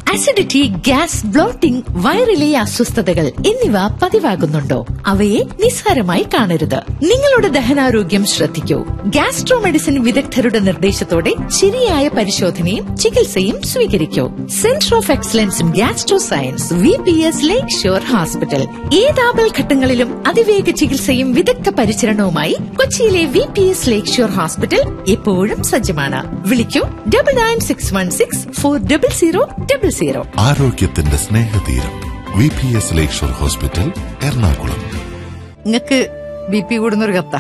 Acidity gas blotting വയറിലെ അസ്വസ്ഥതകൾ എന്നിവ പതിവാകുന്നുണ്ടോ അവയെ നിസ്സാരമായി കാണരുത് നിങ്ങളുടെ ദഹനാരോഗ്യം ശ്രദ്ധിക്കൂ ഗ്യാസ്ട്രോ മെഡിസിൻ വിദഗ്ധരുടെ നിർദ്ദേശത്തോടെ ശരിയായ പരിശോധനയും ചികിത്സയും സ്വീകരിക്കൂ centre of excellence in gastro science V P S lakeshore hospital ഏതാപൽ ഘട്ടങ്ങളിലും അതിവേഗ ചികിത്സയും വിദഗ്ധ പരിചരണവുമായി കൊച്ചിയിലെ V P S lakeshore hospital എപ്പോഴും സജ്ജമാണ് വിളിക്കൂ double nine six one six four double zero double zero ആരോഗ്യത്തിന്റെ സ്നേഹതീരം V P S lakeshore hospital Ernakulam നിങ്ങക്ക് ബി പി കൂടുന്നൊരു കത്ത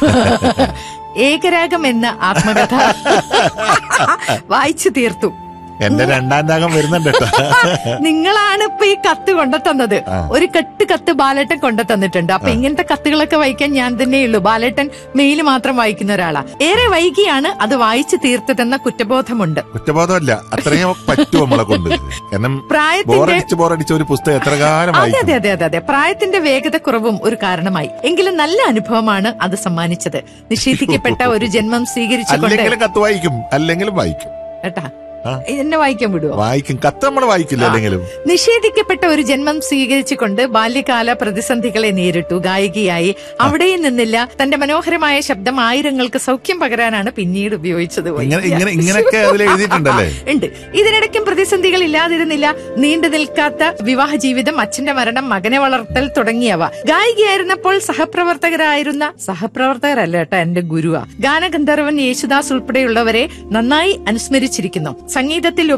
ഏകരാഗം എന്ന ആത്മകഥ വായിച്ചു തീർത്തു എന്റെ രണ്ടാം രാഗം വരുന്നുണ്ട് കേട്ടോ നിങ്ങളാണ് ഇപ്പൊ ഈ കത്ത് കൊണ്ടുതന്നത് ഒരു കെട്ട് കത്ത് ബാലേട്ടൻ കൊണ്ടുതന്നിട്ടുണ്ട് അപ്പൊ ഇങ്ങനത്തെ കത്തുകളൊക്കെ വായിക്കാൻ ഞാൻ തന്നെയുള്ളൂ ബാലേട്ടൻ മെയിൽ മാത്രം വായിക്കുന്ന ഒരാളാ ഏറെ വൈകിയാണ് അത് വായിച്ചു തീർത്തതെന്ന കുറ്റബോധമുണ്ട് കുറ്റബോധമല്ല അത്രയും പറ്റും നമ്മളെ കൊണ്ട് കാരണം പ്രായത്തിന്റെ ബോറടിച്ച് ബോറടിച്ച ഒരു പുസ്തകം എത്ര കാലം അതെ വായിക്കും അതെ അതെ അതെ അതെ പ്രായത്തിന്റെ വേഗത കുറവും ഒരു കാരണമായി എങ്കിലും നല്ല അനുഭവമാണ് അത് സമ്മാനിച്ചത് നിഷേധിക്കപ്പെട്ട ഒരു ജന്മം സ്വീകരിച്ചുകൊണ്ട് അല്ലെങ്കിലും കത്ത് വായിക്കും അല്ലെങ്കിലും വായിക്കും കേട്ടാ ആ. എന്നെ വായിക്കാൻ വിടുവോ വായിക്കും കത്ത് നമ്മൾ വായിക്കില്ല അല്ലെങ്കിലും നിഷേധിക്കപ്പെട്ട ഒരു ജന്മം സ്വീകരിച്ചുകൊണ്ട് ബാല്യകാല പ്രതിസന്ധികളെ നേരിട്ടു ഗായികയായി അവിടെയും നിന്നില്ല തന്റെ മനോഹരമായ ശബ്ദം ആയിരങ്ങൾക്ക് സൗഖ്യം പകരാനാണ് പിന്നീട് ഉപയോഗിച്ചത് ഇങ്ങനെ ഇങ്ങനെ ഇങ്ങനെയൊക്കെ അതിൽ എഴുതിയിട്ടുണ്ടല്ലേ ഉണ്ട് ഇതിനിടയ്ക്കും പ്രതിസന്ധികൾ ഇല്ലാതിരുന്നില്ല നീണ്ടു നിൽക്കാത്ത വിവാഹ ജീവിതം അച്ഛന്റെ മരണം മകനെ വളർത്തൽ തുടങ്ങിയവ ഗായികയായിരുന്നപ്പോൾ സഹപ്രവർത്തകരായിരുന്ന സഹപ്രവർത്തകരല്ല കേട്ടോ എന്റെ ഗുരുവാ ഗാനഗന്ധർവൻ യേശുദാസ് ഉൾപ്പെടെയുള്ളവരെ നന്നായി അനുസ്മരിച്ചിരിക്കുന്നു സംഗീതത്തിൽ